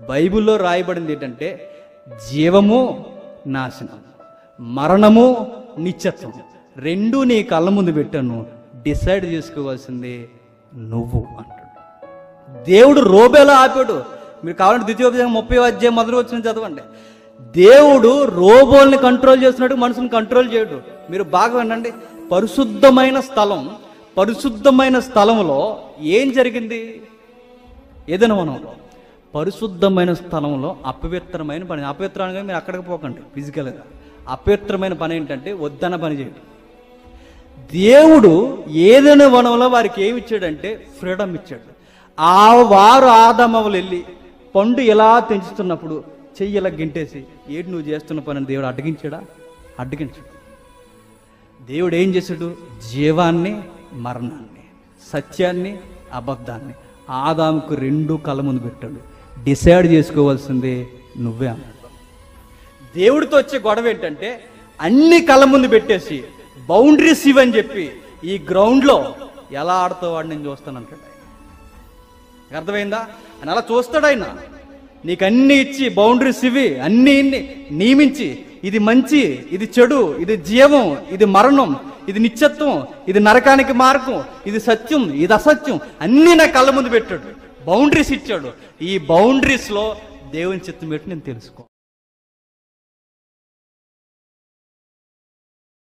బైబిల్లో రాయబడింది ఏంటంటే జీవము నాశనం మరణము నిత్యత్వం రెండూ నీ కళ్ళ ముందు పెట్టాను డిసైడ్ చేసుకోవాల్సింది నువ్వు అంటాడు దేవుడు రోబేలో ఆపాడు మీరు కావాలంటే ద్వితీయోపదేశం ముప్పై అధ్యాయం మొదలు వచ్చిన చదవండి దేవుడు రోబోల్ని కంట్రోల్ చేస్తున్నాడు మనుషుని కంట్రోల్ చేయడు మీరు బాగా వినండి పరిశుద్ధమైన స్థలం పరిశుద్ధమైన స్థలంలో ఏం జరిగింది ఏదైనా వనంలో పరిశుద్ధమైన స్థలంలో అపవిత్రమైన పని అపవిత్రంగా మీరు అక్కడికి పోకండి ఫిజికల్గా అపవిత్రమైన పని ఏంటంటే వద్దన్న పని చేయడం దేవుడు ఏదైనా వనంలో వారికి ఏమి ఇచ్చాడంటే ఫ్రీడమ్ ఇచ్చాడు ఆ వారు ఆదమవులు వెళ్ళి పండు ఎలా తెంచుతున్నప్పుడు చెయ్యి ఇలా గింటేసి ఏంటి నువ్వు చేస్తున్న పని అని దేవుడు అడ్డగించాడా అడ్డగించాడు దేవుడు ఏం చేశాడు జీవాన్ని మరణాన్ని సత్యాన్ని అబద్ధాన్ని ఆదాముకు రెండు కళ్ళ ముందు పెట్టాడు డిసైడ్ చేసుకోవాల్సింది నువ్వే అన్నాడు దేవుడితో వచ్చే గొడవ ఏంటంటే అన్ని కళ్ళ ముందు పెట్టేసి బౌండరీస్ ఇవని చెప్పి ఈ గ్రౌండ్లో ఎలా ఆడుతావు వాడు నేను చూస్తానంటాడు ఆయన అర్థమైందా ఆయన అలా చూస్తాడు ఆయన నీకు అన్ని ఇచ్చి బౌండరీస్ ఇవి అన్ని ఇన్ని నియమించి ఇది మంచి ఇది చెడు ఇది జీవం ఇది మరణం ఇది నిత్యత్వం ఇది నరకానికి మార్గం ఇది సత్యం ఇది అసత్యం అన్ని నా కళ్ళ ముందు పెట్టాడు బౌండరీస్ ఇచ్చాడు ఈ బౌండరీస్ లో దేవుని చిత్తం పెట్టి నేను తెలుసుకో